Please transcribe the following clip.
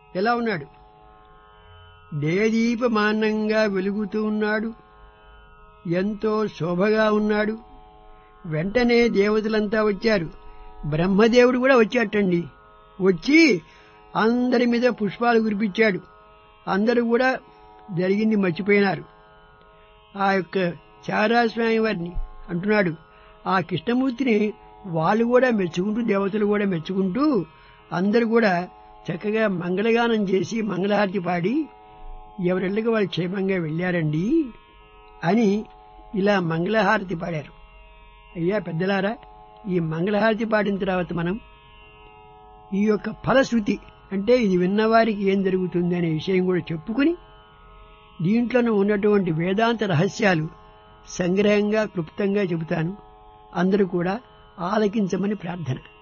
ఎలా ఉన్నాడు దేదీపమానంగా వెలుగుతూ ఉన్నాడు ఎంతో శోభగా ఉన్నాడు వెంటనే దేవతలంతా వచ్చారు బ్రహ్మదేవుడు కూడా వచ్చాటండి వచ్చి అందరి మీద పుష్పాలు కురిపించాడు అందరూ కూడా జరిగింది మర్చిపోయినారు ఆ యొక్క చారాస్వామి వారిని అంటున్నాడు ఆ కృష్ణమూర్తిని వాళ్ళు కూడా మెచ్చుకుంటూ దేవతలు కూడా మెచ్చుకుంటూ అందరూ కూడా చక్కగా మంగళగానం చేసి మంగళహారతి పాడి ఎవరిళ్ళకి వాళ్ళు క్షేమంగా వెళ్ళారండి అని ఇలా మంగళహారతి పాడారు అయ్యా పెద్దలారా ఈ మంగళహారతి పాడిన తర్వాత మనం ఈ యొక్క ఫలశ్రుతి అంటే ఇది విన్నవారికి ఏం జరుగుతుంది అనే విషయం కూడా చెప్పుకుని దీంట్లోనూ ఉన్నటువంటి వేదాంత రహస్యాలు సంగ్రహంగా క్లుప్తంగా చెబుతాను అందరూ కూడా ఆలకించమని ప్రార్థన